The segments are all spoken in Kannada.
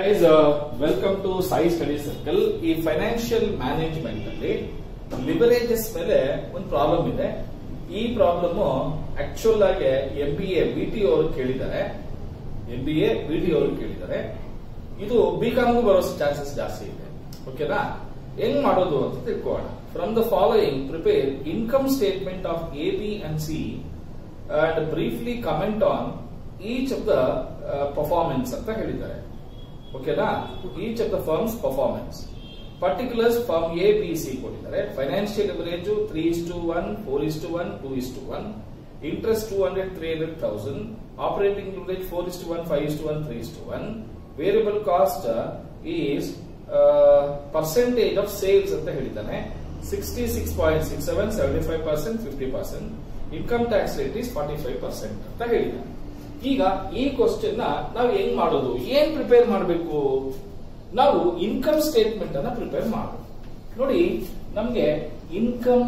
Guys welcome to Sai study circle ಈ ಫೈನಾನ್ಷಿಯಲ್ ಮ್ಯಾನೇಜ್ಮೆಂಟ್ ಅಲ್ಲಿ ಲಿವರೇಜಸ್ ಮೇಲೆ ಒಂದು ಪ್ರಾಬ್ಲಮ್ ಇದೆ ಈ ಪ್ರಾಬ್ಲಮ್ ಆಕ್ಚುಲ್ ಆಗಿ M B A B T ಅವರು ಕೇಳಿದ್ದಾರೆ M B A B T ಅವರು ಕೇಳಿದ್ದಾರೆ ಇದು ಬಿ ಕಾಮ್ಗೂ ಬರೋ ಚಾನ್ಸಸ್ ಜಾಸ್ತಿ ಇದೆ ಓಕೆನಾ ಹೆಂಗ್ ಮಾಡೋದು ಅಂತ ತಿಳ್ಕೊಳ್ಳೋಣ from the following prepare income statement of A B and C and briefly comment on each of the performance ಅಂತ ಹೇಳಿದ್ದಾರೆ ಓಕೆನಾ each of the firms performance particulars form A B C ಕೊಟ್ಟಿದ್ದಾರೆ financial leverage three is to one four is to one two is to one interest two hundred three hundred thousand operating leverage four is to one five is to one three is to one variable cost is percentage of sales ಅಂತ ಹೇಳಿದ್ದಾನೆ sixty six point six seven seventy five percent fifty percent income tax rate is forty five percent ಅಂತ ಹೇಳಿದ್ದಾನೆ ಈಗ ಈ ಕ್ವಶನ್ ನ ನಾವು ಹೆಂಗ್ ಮಾಡೋದು ಏನ್ ಪ್ರಿಪೇರ್ ಮಾಡಬೇಕು ನಾವು ಇನ್ಕಮ್ ಸ್ಟೇಟ್ಮೆಂಟ್ ಅನ್ನ ಪ್ರಿಪೇರ್ ಮಾಡಬೇಕು ನೋಡಿ ನಮ್ಗೆ ಇನ್ಕಮ್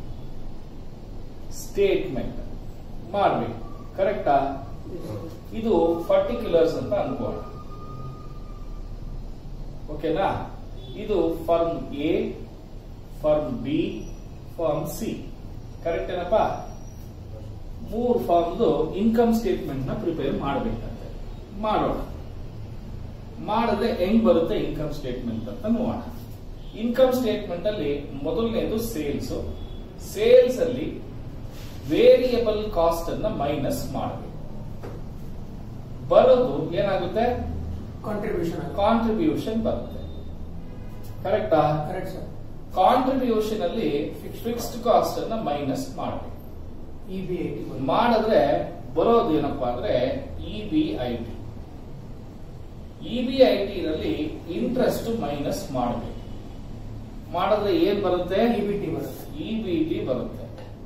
ಸ್ಟೇಟ್ಮೆಂಟ್ ಮಾಡಬೇಕು ಕರೆಕ್ಟಾ ಇದು ಪರ್ಟಿಕ್ಯುಲರ್ಸ್ ಅಂತ ಅನ್ಕೋಣ ಓಕೆನಾ ಇದು firm A firm B firm C correct ಏನಪ್ಪಾ ಮೂರ್ ಫಾರ್ಮ್ದು ಇನ್ಕಮ್ ಸ್ಟೇಟ್ಮೆಂಟ್ ನ ಪ್ರಿಪೇರ್ ಮಾಡಬೇಕಂತೆ ಮಾಡೋಣ ಮಾಡಿದ್ರೆ ಹೆಂಗ್ ಬರುತ್ತೆ ಇನ್ಕಮ್ ಸ್ಟೇಟ್ಮೆಂಟ್ ಅಂತ ನೋಡೋಣ ಇನ್ಕಮ್ ಸ್ಟೇಟ್ಮೆಂಟ್ ಅಲ್ಲಿ ಮೊದಲನೇದು ಸೇಲ್ಸ್ ಸೇಲ್ಸ್ ಅಲ್ಲಿ ವೇರಿಯಬಲ್ ಕಾಸ್ಟ್ ಅನ್ನ ಮೈನಸ್ ಮಾಡಬೇಕು ಬರೋದು ಏನಾಗುತ್ತೆ ಕಾಂಟ್ರಿಬ್ಯೂಷನ್ ಕಾಂಟ್ರಿಬ್ಯೂಷನ್ ಬರುತ್ತೆ ಕರೆಕ್ಟಾ ಕರೆಕ್ಟ್ ಸರ್ ಕಾಂಟ್ರಿಬ್ಯೂಷನ್ ಅಲ್ಲಿ ಫಿಕ್ಸ್ಡ್ ಕಾಸ್ಟ್ ಅನ್ನ ಮೈನಸ್ ಮಾಡಬೇಕು ಇ ಬಿ ಐ ಟಿ ಮಾಡಿದ್ರೆ ಬರೋದು ಏನಪ್ಪಾ ಅಂದ್ರೆ E B I T E B I T ನಲ್ಲಿ ಇಂಟ್ರೆಸ್ಟ್ ಮೈನಸ್ ಮಾಡಬೇಕು ಮಾಡಿದ್ರೆ ಏನ್ ಬರುತ್ತೆ ಇ ಬಿ ಟಿ ಬರುತ್ತೆ ಇ ಬಿ ಟಿ ಬರುತ್ತೆ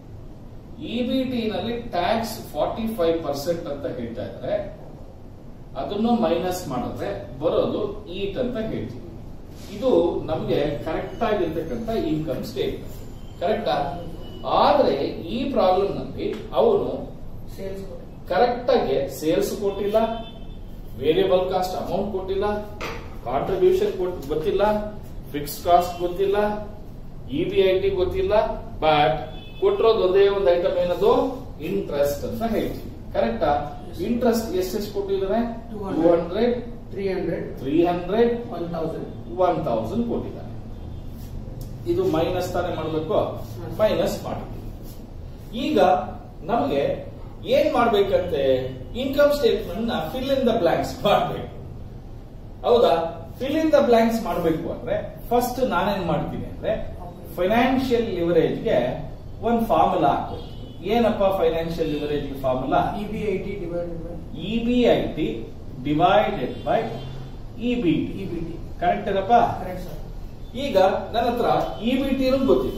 ಇ ಬಿ ಟಿ ನಲ್ಲಿ ಟ್ಯಾಕ್ಸ್ ಫಾರ್ಟಿ ಫೈವ್ ಪರ್ಸೆಂಟ್ ಅಂತ ಹೇಳ್ತಾ ಇದ್ದಾರೆ ಅದನ್ನು ಮೈನಸ್ ಮಾಡಿದ್ರೆ ಬರೋದು ಈಟ್ ಅಂತ ಹೇಳ್ತೀವಿ ಇದು ನಮ್ಗೆ ಕರೆಕ್ಟ್ ಆಗಿರ್ತಕ್ಕಂಥ ಇನ್ಕಮ್ ಸ್ಟೇಟ್ಮೆಂಟ್ ಕರೆಕ್ಟಾ ಆದ್ರೆ ಈ ಪ್ರಾಬ್ಲಮ್ ನಲ್ಲಿ ಅವನು ಸೇಲ್ಸ್ ಕರೆಕ್ಟ್ ಆಗಿ ಸೇಲ್ಸ್ ಕೊಟ್ಟಿಲ್ಲ ವೇರಿಯಬಲ್ ಕಾಸ್ಟ್ ಅಮೌಂಟ್ ಕೊಟ್ಟಿಲ್ಲ ಕಾಂಟ್ರಿಬ್ಯೂಷನ್ ಗೊತ್ತಿಲ್ಲ ಫಿಕ್ಸ್ ಕಾಸ್ಟ್ ಗೊತ್ತಿಲ್ಲ ಇ ಬಿ ಐ ಟಿ ಗೊತ್ತಿಲ್ಲ ಬಟ್ ಕೊಟ್ಟಿರೋದು ಒಂದೇ ಒಂದು ಐಟಮ್ ಏನದು ಇಂಟ್ರೆಸ್ಟ್ ಅಂತ ಹೇಳ್ತೀವಿ ಕರೆಕ್ಟಾ ಇಂಟ್ರೆಸ್ಟ್ ಎಷ್ಟೆಷ್ಟು ಕೊಟ್ಟಿದ್ದಾನೆ two 200. Hundred three hundred three hundred one thousand one thousand ಕೊಟ್ಟಿದ್ದಾನೆ ಇದು ಮೈನಸ್ ತಾನೇ ಮಾಡಬೇಕು ಮೈನಸ್ ಮಾಡಿ ಈಗ ನಮಗೆ ಏನ್ ಮಾಡ್ಬೇಕಂತೆ ಇನ್ಕಮ್ ಸ್ಟೇಟ್ಮೆಂಟ್ ನ ಫಿಲ್ ಇನ್ ದ ಬ್ಲಾಂಕ್ಸ್ ಮಾಡಬೇಕು ಹೌದಾ ಫಿಲ್ ಇನ್ ದ ಬ್ಲಾಂಕ್ಸ್ ಮಾಡಬೇಕು ಅಂದ್ರೆ ಫಸ್ಟ್ ನಾನೇನ್ ಮಾಡ್ತೀನಿ ಅಂದ್ರೆ ಫೈನಾನ್ಷಿಯಲ್ ಲಿವರೇಜ್ಗೆ ಒಂದು ಫಾರ್ಮುಲಾ ಹಾಕ್ಬೇಕು ಏನಪ್ಪ financial leverage formula E B I T divided by E B I T divided by E B T E B T correct ಏನಪ್ಪ ಕರೆಕ್ಟ್ ಸರ್ ಈಗ ನನ್ನ ಹತ್ರ ಇ ಬಿ ಟಿ ಗೊತ್ತಿಲ್ಲ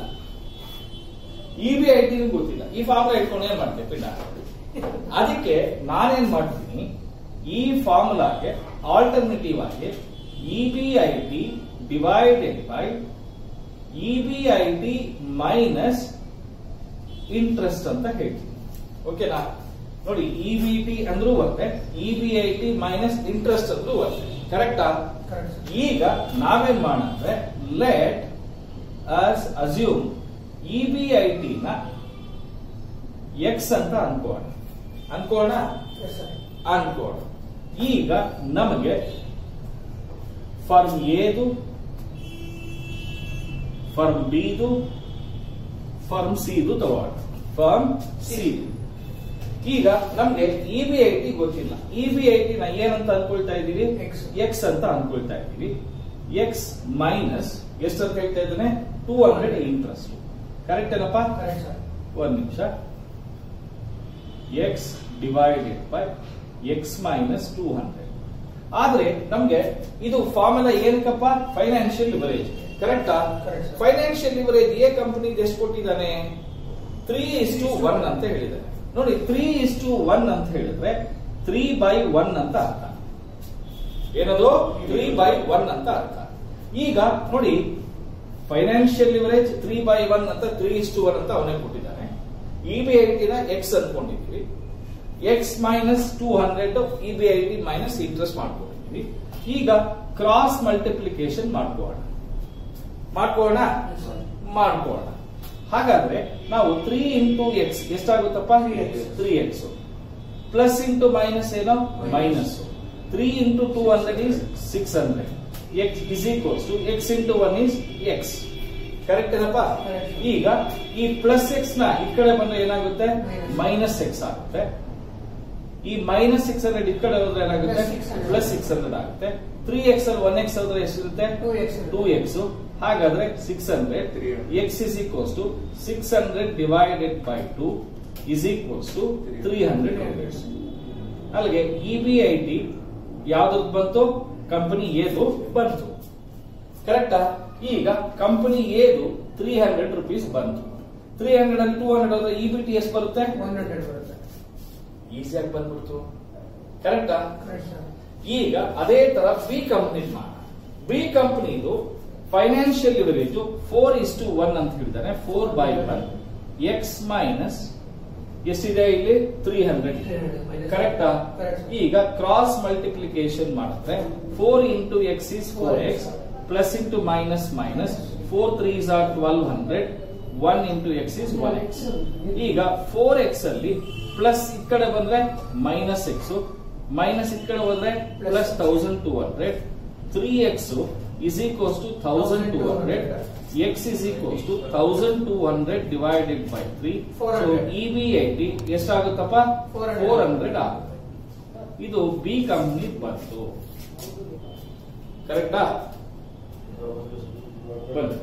ಇ ಬಿ ಐ ಟಿ ಗೊತ್ತಿಲ್ಲ ಈ ಫಾರ್ಮುಲಾ ಇಟ್ಕೊಂಡು ಏನ್ ಮಾಡ್ತೇವೆ ಪಿಂಡ ಅದಕ್ಕೆ ನಾನೇನ್ ಮಾಡ್ತೀನಿ ಈ ಫಾರ್ಮುಲಾಗೆ ಆಲ್ಟರ್ನೇಟಿವ್ ಆಗಿ E B I T divided by E B I T minus interest ಅಂತ ಹೇಳ್ತೀನಿ ಓಕೆನಾ ನೋಡಿ ಇ ಬಿ ಟಿ ಅಂದ್ರೂ ಒಂದೇ E B I T minus interest ಅಂದ್ರೂ ಒಂದೇ ಕರೆಕ್ಟಾ ಕರೆಕ್ಟ್ ಸರ್ ಈಗ ನಾವೇನ್ ಮಾಡಂದ್ರೆ let us assume E B I T ನ ಎಕ್ಸ್ ಅಂತ ಅನ್ಕೋಣ ಅನ್ಕೋಣ ಎಸ್ ಸರ್ ಅನ್ಕೋಣ ಈಗ ನಮಗೆ ಫರ್ಮ್ ಎದು ಫರ್ಮ್ ಬಿದು ಫರ್ಮ್ ಸಿದು ತಗೋಣ ಫರ್ಮ್ ಸಿ ಈಗ ನಮ್ಗೆ ಇ ಬಿ ಐ ಟಿ ಗೊತ್ತಿಲ್ಲ ಇ ಬಿ ಐ ಟಿ ನ ಏನಂತ ಅನ್ಕೊಳ್ತಾ ಇದೀವಿ X. ಎಕ್ಸ್ ಅಂತ ಅನ್ಕೊಳ್ತಾ ಇದೀವಿ ಎಕ್ಸ್ ಮೈನಸ್ ಎಷ್ಟು ಅಂತ ಹೇಳ್ತಾ ಇದ್ದಾನೆ ಟೂ ಹಂಡ್ರೆಡ್ ಇಂಟ್ರೆಸ್ಟ್ ಕರೆಕ್ಟ್ ಏನಪ್ಪಾ ಕರೆಕ್ಟ್ ಸರ್ ಒಂದ್ ನಿಮಿಷ X divided by X minus two hundred ಆದ್ರೆ ನಮ್ಗೆ ಇದು ಫಾರ್ಮುಲಾ ಏನಕ್ಕಪ್ಪ ಫೈನಾನ್ಷಿಯಲ್ ಲಿವರೇಜ್ ಕರೆಕ್ಟಾ Correct, sir. Financial leverage A company ಎಷ್ಟು ಕೊಟ್ಟಿದ್ದಾನೆ ತ್ರೀ ಇಸ್ ಟು ಒನ್ ಅಂತ ಹೇಳಿದ್ದಾನೆ ನೋಡಿ ತ್ರೀ ಇಸ್ ಟು ಒನ್ ಅಂತ ಹೇಳಿದ್ರೆ ತ್ರೀ ಬೈ ಒನ್ ಅಂತ ಅರ್ಥ ಏನದು ತ್ರೀ ಬೈ ಒನ್ ಅಂತ ಅರ್ಥ ಈಗ ನೋಡಿ financial leverage three by one ಅಂತ ತ್ರೀ ಇಸ್ ಟು ಒನ್ ಅಂತ ಅವನೇ ಕೊಟ್ಟಿದ್ದಾನೆ ಇ ಬಿ ಐ ಟಿನ ಎಕ್ಸ್ ಅನ್ಕೊಂಡಿದ್ದೀವಿ X minus two hundred E B I T minus interest ಮಾಡ್ಕೊಂಡಿದ್ದೀವಿ ಈಗ ಕ್ರಾಸ್ ಮಲ್ಟಿಪ್ಲಿಕೇಶನ್ ಮಾಡ್ಕೋಣ ಮಾಡ್ಕೋಣ Yes, sir. ಮಾಡ್ಕೋಣ ಹಾಗಾದ್ರೆ ನಾವು ತ್ರೀ ಇಂಟು ಎಕ್ಸ್ ಎಷ್ಟಾಗುತ್ತಪ್ಪ 3x. Three X plus into minus ಏನೋ Minus. Minus three into two hundred is six hundred X is equals to X into one is X correct ಏನಪ್ಪ Correct. ಈಗ ಈ ಪ್ಲಸ್ ಎಕ್ಸ್ ನ ಈ ಕಡೆ ಬಂದ್ರೆ ಏನಾಗುತ್ತೆ Minus. ಮೈನಸ್ ಎಕ್ಸ್ ಆಗುತ್ತೆ ಈ ಮೈನಸ್ ಸಿಕ್ಸ್ ಹಂಡ್ರೆಡ್ ಈ ಕಡೆ ಹೋದ್ರೆ ಏನಾಗುತ್ತೆ Plus 600. ಪ್ಲಸ್ ಸಿಕ್ಸ್ ಹಂಡ್ರೆಡ್ ಆಗುತ್ತೆ ತ್ರೀ ಎಕ್ಸ್ ಅಲ್ಲಿ ಒನ್ ಎಕ್ಸ್ ಹೋದ್ರೆ ಎಷ್ಟಿರುತ್ತೆ 2x ಟೂ ಎಕ್ಸ್ ಹಾಗಾದ್ರೆ six hundred X is equals to six hundred divided by two is equals to three hundred units ಅಲ್ಲಿಗೆ ಇ ಬಿ ಐ ಟಿ ಯಾವ್ದು ಬಂತು ಕಂಪನಿ ಏದು ಬಂತು ಕರೆಕ್ಟಾ ಈಗ ಕಂಪನಿ ಏದು ತ್ರೀ ಹಂಡ್ರೆಡ್ ರುಪೀಸ್ ಬಂತು ತ್ರೀ ಹಂಡ್ರೆಡ್ ಅಲ್ಲಿ ಟೂ ಹಂಡ್ರೆಡ್ ಹೋದ್ರೆ ಇ ಬಿ ಟಿ ಎಷ್ಟು ಬರುತ್ತೆ 100 ಬರುತ್ತೆ ಈಸಿಯಾಗಿ ಬಂದ್ಬಿಡ್ತು ಕರೆಕ್ಟಾ ಕರೆಕ್ಟ್ ಸರ್ ಈಗ ಅದೇ ತರ ಬಿ ಕಂಪನಿ ಬಿ ಕಂಪನಿದು financial leverage four is to one ಅಂತ ಹೇಳಿದಾನೆ four by one X minus ಎಷ್ಟಿದೆ ಇಲ್ಲಿ ತ್ರೀ ಹಂಡ್ರೆಡ್ 300 minus. ಕರೆಕ್ಟಾ Correct. ಈಗ ಕ್ರಾಸ್ ಮಲ್ಟಿಪ್ಲಿಕೇಶನ್ ಮಾಡಿದ್ರೆ four into X is four X plus into minus minus four threes are twelve hundred one into X is one X ಈಗ ಫೋರ್ ಎಕ್ಸ್ ಅಲ್ಲಿ ಪ್ಲಸ್ ಈ ಕಡೆ ಬಂದ್ರೆ ಮೈನಸ್ ಎಕ್ಸ್ ಮೈನಸ್ ಈ ಕಡೆ ಬಂದ್ರೆ plus thousand two hundred three X is equals to thousand two hundred X is equals to thousand two hundred divided by three 400. E B I T ಎಷ್ಟಾಗುತ್ತಪ್ಪ 400. ಫೋರ್ ಹಂಡ್ರೆಡ್ ಆಗುತ್ತೆ ಇದು ಬಿ ಕಂಪ್ನಿ ಬಂತು ಕರೆಕ್ಟಾ ಬಂತು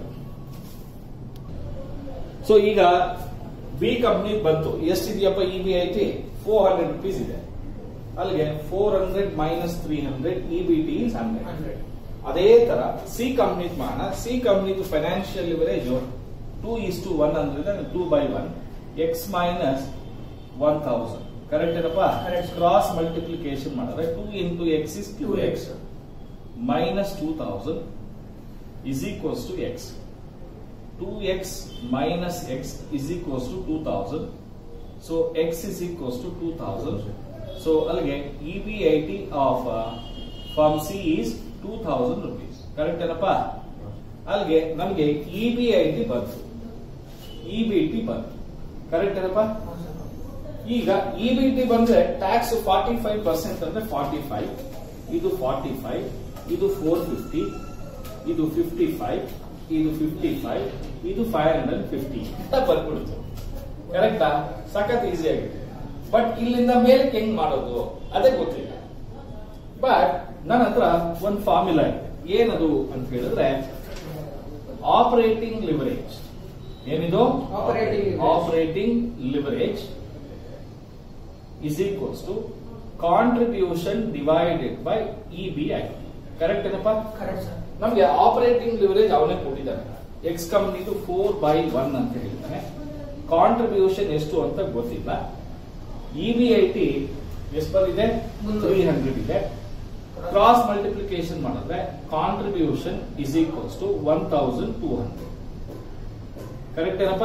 ಸೊ ಈಗ ಬಿ ಕಂಪ್ನಿ ಬಂತು ಎಷ್ಟಿದೆಯಪ್ಪ E B I T four hundred rupees ಇದೆ ಅಲ್ಲಿಗೆ four hundred minus three hundred E B T is hundred 100 ಅದೇ ತರ ಸಿ ಕಂಪ್ನಿ ಮಾಡೋಣ ಸಿ ಕಂಪ್ನಿದು financial leverage two is to one ಅಂದ್ರೆ two by one X minus one thousand correct ಏನಪ್ಪ Correct. ಕ್ರಾಸ್ ಮಲ್ಟಿಪ್ಲಿಕೇಶನ್ ಮಾಡಿದ್ರೆ two into X is two X 2x minus 2000 is equals to x. 2x minus x is equals to 2000. So x is equals to 2000. So ಅಲ್ಲಿಗೆ EBIT of uh, firm C is 2000 rupees. Correct ಏನಪ್ಪ ಅಲ್ಲಿಗೆ ನಮಗೆ EBIT ಬಂತು EBT ಬಂತು ಕರೆಕ್ಟ್ ಏನಪ್ಪ ಹಾ, ಸರ್. ಈಗ ಇ ಬಿ ಟಿ ಬಂದ್ರೆ ಟ್ಯಾಕ್ಸ್ ಫಾರ್ಟಿ ಫೈವ್ ಪರ್ಸೆಂಟ್ ಅಂದ್ರೆ ಫಾರ್ಟಿ ಫೈವ್ ಇದು ಫಾರ್ಟಿ ಫೈವ್ ಇದು ಫೋರ್ ಫಿಫ್ಟಿ ಇದು ಫಿಫ್ಟಿ ಫೈವ್ ಇದು ಫಿಫ್ಟಿ ಫೈವ್ ಇದು ಫೈವ್ ಹಂಡ್ರೆಡ್ ಫಿಫ್ಟಿ ಅಂತ ಬರ್ಬಿಡ್ತು ಕರೆಕ್ಟಾ ಸಖತ್ ಈಸಿ ಆಗಿದೆ ಬಟ್ ಇಲ್ಲಿಂದ ಮೇಲಕ್ಕೆ ಹೆಂಗ್ ಮಾಡೋದು ಅದೇ ಗೊತ್ತಿಲ್ಲ ಬಟ್ ನನ್ನ ಹತ್ರ ಒಂದು ಫಾರ್ಮುಲಾ ಇದೆ ಏನದು ಅಂತ ಹೇಳಿದ್ರೆ ಆಪರೇಟಿಂಗ್ ಲಿವರೇಜ್ ಏನಿದು Operating leverage. Operating leverage is equals to contribution divided by EBI. Correct ಏನಪ್ಪ ಕರೆಕ್ಟ್ ಸರ್ ನಮ್ಗೆ ಆಪರೇಟಿಂಗ್ ಲಿವರೇಜ್ ಅವನೇ ಕೊಟ್ಟಿದ್ದಾನೆ ಎಕ್ಸ್ ಕಂಪ್ನಿದು ಫೋರ್ ಬೈ ಒನ್ ಅಂತ ಹೇಳ್ತಾನೆ ಕಾಂಟ್ರಿಬ್ಯೂಷನ್ ಎಷ್ಟು ಅಂತ ಗೊತ್ತಿಲ್ಲ ಇ ಬಿ ಐ ಟಿ ಎಷ್ಟು ಬಂದಿದೆ ಮುನ್ನೂರು. ತ್ರೀ ಹಂಡ್ರೆಡ್ ಇದೆ ಕ್ರಾಸ್ ಮಲ್ಟಿಪ್ಲಿಕೇಶನ್ ಮಾಡಿದ್ರೆ contribution is equals to one thousand two hundred correct ಏನಪ್ಪ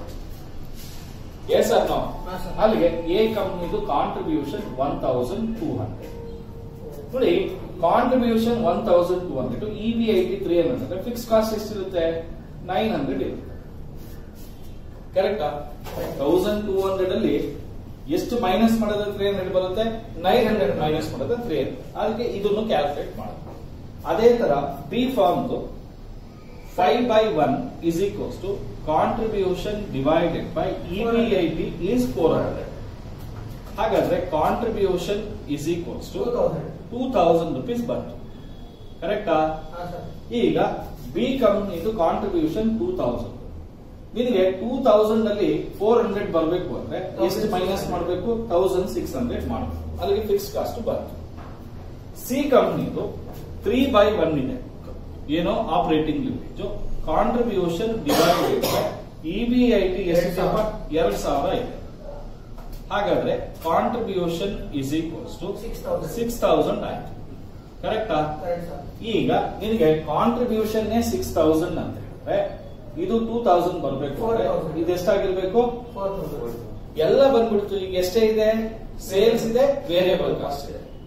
ಎಸ್ ಸರ್ ನಾವು ಹಾ, ಸರ್. ಅಲ್ಲಿಗೆ ಎ ಕಂಪ್ನಿದು contribution one thousand two hundred ನೋಡಿ contribution one thousand two hundred E B I T three hundred fix cost ಎಷ್ಟಿರುತ್ತೆ ನೈನ್ ಹಂಡ್ರೆಡ್ ಇರುತ್ತೆ ಕರೆಕ್ಟಾ ತೌಸಂಡ್ ಟೂ ಹಂಡ್ರೆಡ್ ಅಲ್ಲಿ ಎಷ್ಟು ಮೈನಸ್ ಮಾಡಿದ್ರೆ ತ್ರೀ ಹಂಡ್ರೆಡ್ ಬರುತ್ತೆ ನೈನ್ ಹಂಡ್ರೆಡ್ ಮೈನಸ್ ಮಾಡಿದ್ರೆ ತ್ರೀ ಹಂಡ್ರೆಡ್ ಅದಕ್ಕೆ ಇದನ್ನು ಕ್ಯಾಲ್ಕುಲೇಟ್ ಮಾಡೋದು ಅದೇ ತರ ಬಿ ಫಾರ್ಮ್ದು five by one is equals to contribution divided by E B I T is four hundred ಹಾಗಾದ್ರೆ contribution is equals to 2000 two thousand rupees ಬಂತು ಕರೆಕ್ಟಾ ಹಾ ಸರ್ ಈಗ ಬಿ ಕಂಪ್ನಿದು ಕಾಂಟ್ರಿಬ್ಯೂಷನ್ ಟೂ ತೌಸಂಡ್ ನಿನಗೆ ಟೂ ತೌಸಂಡ್ ಅಲ್ಲಿ ಫೋರ್ ಹಂಡ್ರೆಡ್ ಬರಬೇಕು ಅಂದ್ರೆ ಎಷ್ಟು 1600 ಮೈನಸ್ ಮಾಡಬೇಕು ತೌಸಂಡ್ ಸಿಕ್ಸ್ ಹಂಡ್ರೆಡ್ ಮಾಡಬೇಕು ಅಲ್ಲಿಗೆ ಫಿಕ್ಸ್ ಕಾಸ್ಟ್ ಬಂತು ಸಿ ಕಂಪ್ನಿದು ತ್ರೀ ಬೈ ಒನ್ ಇದೆ ಏನೋ operating limit contribution divided by E B I T ಎಷ್ಟು ಎರಡ್ ಸಾವಿರ ಇದೆ ಹಾಗಾದ್ರೆ contribution is equals to 6000 six thousand ಆಯ್ತು ಕರೆಕ್ಟಾ ಕರೆಕ್ಟ್ ಸರ್ ಈಗ ನಿನಗೆ ಕಾಂಟ್ರಿಬ್ಯೂಷನ್ ಸಿಕ್ಸ್ ತೌಸಂಡ್ ಅಂತ ಹೇಳಿದ್ರೆ ಇದು ಟೂ ತೌಸಂಡ್ ಬರಬೇಕು ಅಂದ್ರೆ 4000. ಇದು ಎಷ್ಟಾಗಿರ್ಬೇಕು 4000 ಎಲ್ಲ ಬಂದ್ಬಿಡ್ತು ಈಗ ಎಷ್ಟೇ ಇದೆ ಸೇಲ್ಸ್ ಇದೆ ವೇರಿಯಬಲ್ ಕಾಸ್ಟ್ ಇದೆ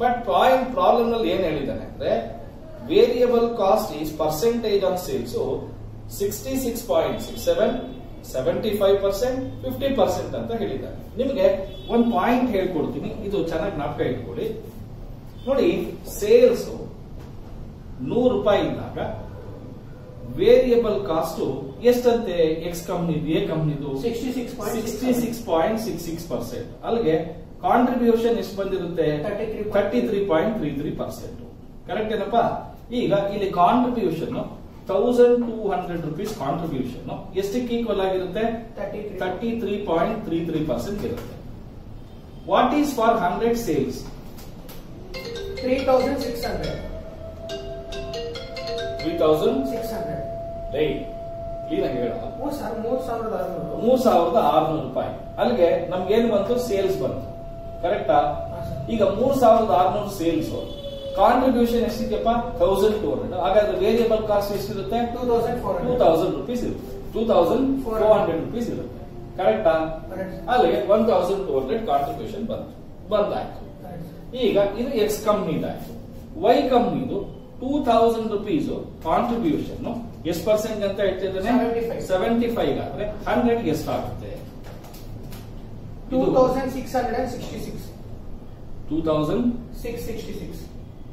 ಬಟ್ ಪಾಯಿಂಟ್ ಪ್ರಾಬ್ಲಮ್ ನಲ್ಲಿ ಏನ್ ಹೇಳಿದ್ದಾನೆ ಅಂದ್ರೆ variable cost is percentage on sales sixty six point six seven seventy five percent fifty percent ಅಂತ ಹೇಳಿದ್ದಾನೆ ನಿಮಗೆ ಒಂದು ಪಾಯಿಂಟ್ ಹೇಳ್ಕೊಡ್ತೀನಿ ಇದು ಚೆನ್ನಾಗಿ ಜ್ಞಾಪಕ ಇಟ್ಕೊಳ್ಳಿ ನೋಡಿ ಸೇಲ್ಸ್ ನೂರು ರೂಪಾಯಿ ಇದ್ದಾಗ ವೇರಿಯಬಲ್ ಕಾಸ್ಟ್ ಎಷ್ಟಂತೆ ಎಕ್ಸ್ ಕಂಪ್ನಿ ಎ ಕಂಪ್ನಿದು 66.67. Sixty six point six six percent ಅಲ್ಲಿಗೆ ಕಾಂಟ್ರಿಬ್ಯೂಷನ್ ಎಷ್ಟು ಬಂದಿರುತ್ತೆ 33. Thirty three point three three percent correct ಏನಪ್ಪಾ ಈಗ ಇಲ್ಲಿ contribution thousand two hundred rupees contribution ಎಷ್ಟಕ್ಕೆ ಈಕ್ವಲ್ ಆಗಿರುತ್ತೆ thirty three thirty three point three three percent ಇರುತ್ತೆ what is for hundred sales three thousand six hundred three thousand six hundred ಲೈ ಕ್ಲೀನ್ ಆಗಿ ಹೇಳ ಮೂರ್ ಸಾವಿರ ಮೂರ್ ಸಾವಿರದ ಆರುನೂರು ಮೂರ್ ಸಾವಿರದ ಆರ್ನೂರು ರೂಪಾಯಿ ಅಲ್ಲಿಗೆ ನಮ್ಗೆ ಏನ್ ಬಂತು ಸೇಲ್ಸ್ ಬಂತು ಕರೆಕ್ಟಾ ಹಾ, ಸರ್. ಈಗ ಮೂರ್ ಸಾವಿರದ ಆರ್ನೂರು ಸೇಲ್ಸ್ ಕಾಂಟ್ರಿಬ್ಯೂಷನ್ ಎಷ್ಟಿದೆಯಪ್ಪ ತೌಸಂಡ್ ಟೂ ಹಂಡ್ರೆಡ್ ಹಾಗಾದ್ರೆ ವೇರಿಯಬಲ್ ಕಾಸ್ಟ್ ಎಷ್ಟಿರುತ್ತೆ two thousand four two hundred thousand rupees ಇರುತ್ತೆ two thousand four hundred rupees ಇರುತ್ತೆ ಕರೆಕ್ಟಾ ಅಲ್ಲಿಗೆ one thousand two hundred contribution ಬಂತು ಬಂದಾಯ್ತು ಈಗ ಇದು ಎಕ್ಸ್ ಕಂಪ್ನಿದಾಯ್ತು ವೈ ಕಂಪ್ನಿದು ಟೂ ತೌಸಂಡ್ ರುಪೀಸ್ ಕಾಂಟ್ರಿಬ್ಯೂಷನ್ ಎಷ್ಟು ಪರ್ಸೆಂಟ್ ಅಂತ ಹೇಳ್ತಿದ್ದಾನೆ 75. ಸೆವೆಂಟಿ ಫೈವ್ ಆದ್ರೆ ಹಂಡ್ರೆಡ್ ಎಷ್ಟಾಗುತ್ತೆ two thousand six hundred and sixty six two thousand six sixty six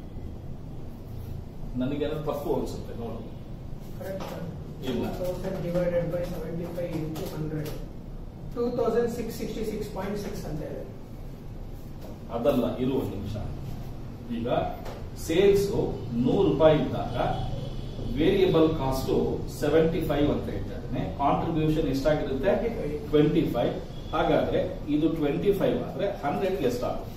ನನಗೇನೋ ತಪ್ಪು ಅನ್ಸುತ್ತೆ ನೋಡಿ ಇಲ್ಲ. Thousand divided by seventy five into hundred two thousand six sixty six point six ಅಂತ ಇದೆ ಅದಲ್ಲ ಇರು ಒಂದು ನಿಮಿಷ ಈಗ ಸೇಲ್ಸ್ ನೂರು ರೂಪಾಯಿ ಇದ್ದಾಗ ವೇರಿಯಬಲ್ ಕಾಸ್ಟ್ ಸೆವೆಂಟಿ ಫೈವ್ ಅಂತ ಹೇಳ್ತಾ ಇದ್ದಾನೆ ಕಾಂಟ್ರಿಬ್ಯೂಷನ್ ಎಷ್ಟಾಗಿರುತ್ತೆ 25. ಟ್ವೆಂಟಿ ಫೈವ್ ಹಾಗಾದ್ರೆ ಇದು ಟ್ವೆಂಟಿ ಫೈವ್ ಆದ್ರೆ ಹಂಡ್ರೆಡ್ ಎಷ್ಟಾಗುತ್ತೆ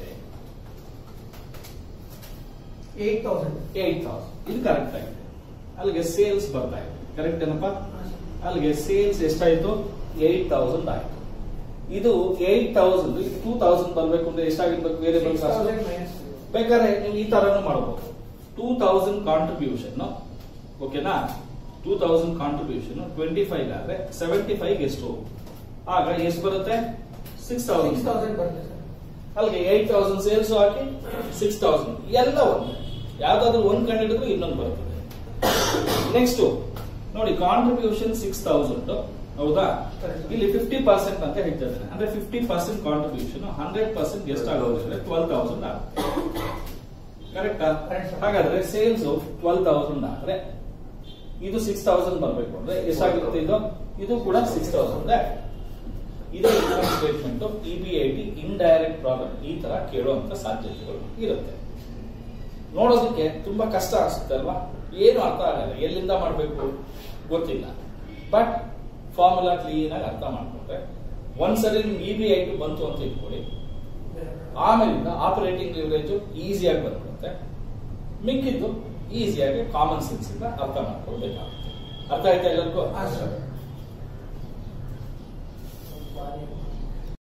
ಏಟ್ ತೌಸಂಡ್ ಏಟ್ ತೌಸಂಡ್ ಇದು ಕರೆಕ್ಟ್ ಆಗಿದೆ ಅಲ್ಲಿಗೆ ಸೇಲ್ಸ್ ಬರ್ತಾ ಇದೆ ಕರೆಕ್ಟ್ ಏನಪ್ಪಾ ಅಲ್ಲಿಗೆ ಸೇಲ್ಸ್ ಎಷ್ಟಾಯ್ತು ಏಟ್ ತೌಸಂಡ್ ಆಯ್ತು ಇದು ಏಟ್ ತೌಸಂಡ್ ಟೂ ತೌಸಂಡ್ ಬರ್ಬೇಕು ಅಂದ್ರೆ ಎಷ್ಟಾಗಿರ್ಬೇಕು variable six cost thousand minus ಬೇಕಾದ್ರೆ ನೀವು ಈ ತರನು ಮಾಡಬಹುದು ಟೂ ತೌಸಂಡ್ ಕಾಂಟ್ರಿಬ್ಯೂಷನ್ ಓಕೆನಾ two thousand contribution twenty five ಆದ್ರೆ ಸೆವೆಂಟಿ ಫೈವ್ ಎಷ್ಟು ಆಗ ಎಷ್ಟು ಬರುತ್ತೆ ಸಿಕ್ಸ್ ಸಿಕ್ಸ್ ತೌಸಂಡ್ ತೌಸಂಡ್ ಬರುತ್ತೆ ಸರ್ ಅಲ್ಲಿಗೆ ಏಟ್ ತೌಸಂಡ್ ಸೇಲ್ಸ್ ಹಾಕಿ ಸಿಕ್ಸ್ ತೌಸಂಡ್ ಎಲ್ಲ ಒಂದು ಯಾವ್ದಾದ್ರು ಒಂದ್ ಕಂಡಿಡಿದ್ರೆ ಇನ್ನೊಂದು ಬರ್ತದೆ ನೆಕ್ಸ್ಟ್ ನೋಡಿ ಕಾಂಟ್ರಿಬ್ಯೂಷನ್ ಸಿಕ್ಸ್ ತೌಸಂಡ್ ಹೌದಾ Correct. ಇಲ್ಲಿ ಫಿಫ್ಟಿ ಪರ್ಸೆಂಟ್ ಅಂತ ಹೇಳ್ತಾ ಇದ್ದಾರೆ ಅಂದ್ರೆ fifty percent contribution hundred percent ಎಷ್ಟಾಗುತ್ತೆ ಅಂದ್ರೆ ಟ್ವೆಲ್ ತೌಸಂಡ್ ಆಗುತ್ತೆ ಕರೆಕ್ಟಾ Correct, sir. ಹಾಗಾದ್ರೆ ಸೇಲ್ಸ್ ಟ್ವೆಲ್ ತೌಸಂಡ್ ಆದ್ರೆ ಇದು ಸಿಕ್ಸ್ ತೌಸಂಡ್ ಬರಬೇಕು ಅಂದ್ರೆ ಎಷ್ಟಾಗಿರುತ್ತೆ ಇದು ಇದು ಕೂಡ ಸಿಕ್ಸ್ ತೌಸಂಡ್ ಇದೇ income statement E B I T indirect problem ಈ ತರ ಕೇಳುವಂತ ಸಾಧ್ಯತೆಗಳು ಇರುತ್ತೆ ನೋಡೋದಕ್ಕೆ ತುಂಬಾ ಕಷ್ಟ ಅನ್ಸುತ್ತೆ ಅಲ್ವಾ ಏನು ಅರ್ಥ ಆಗಲ್ಲ ಎಲ್ಲಿಂದ ಮಾಡಬೇಕು ಗೊತ್ತಿಲ್ಲ ಬಟ್ ಫಾರ್ಮುಲಾ ಕ್ಲೀನ್ ಆಗಿ ಅರ್ಥ ಮಾಡ್ಕೊಂಡ್ರೆ ಒಂದ್ಸರಿ ನಿಮ್ಗೆ ಇ ಬಿ ಐ ಟಿ ಬಂತು ಅಂತ ಇಟ್ಕೊಳ್ಳಿ ಆಮೇಲಿಂದ ಆಪರೇಟಿಂಗ್ ಲಿವರೇಜ್ ಈಸಿಯಾಗಿ ಬಂದ್ಬಿಡುತ್ತೆ ಮಿಕ್ಕಿದ್ದು ಈಸಿಯಾಗಿ ಕಾಮನ್ ಸೆನ್ಸ್ ಇಂದ ಅರ್ಥ ಮಾಡ್ಕೊಳ್ಬೇಕಾಗುತ್ತೆ ಅರ್ಥ ಆಯ್ತಾ ಎಲ್ಲರಿಗೂ ಹಾ, ಸರ್.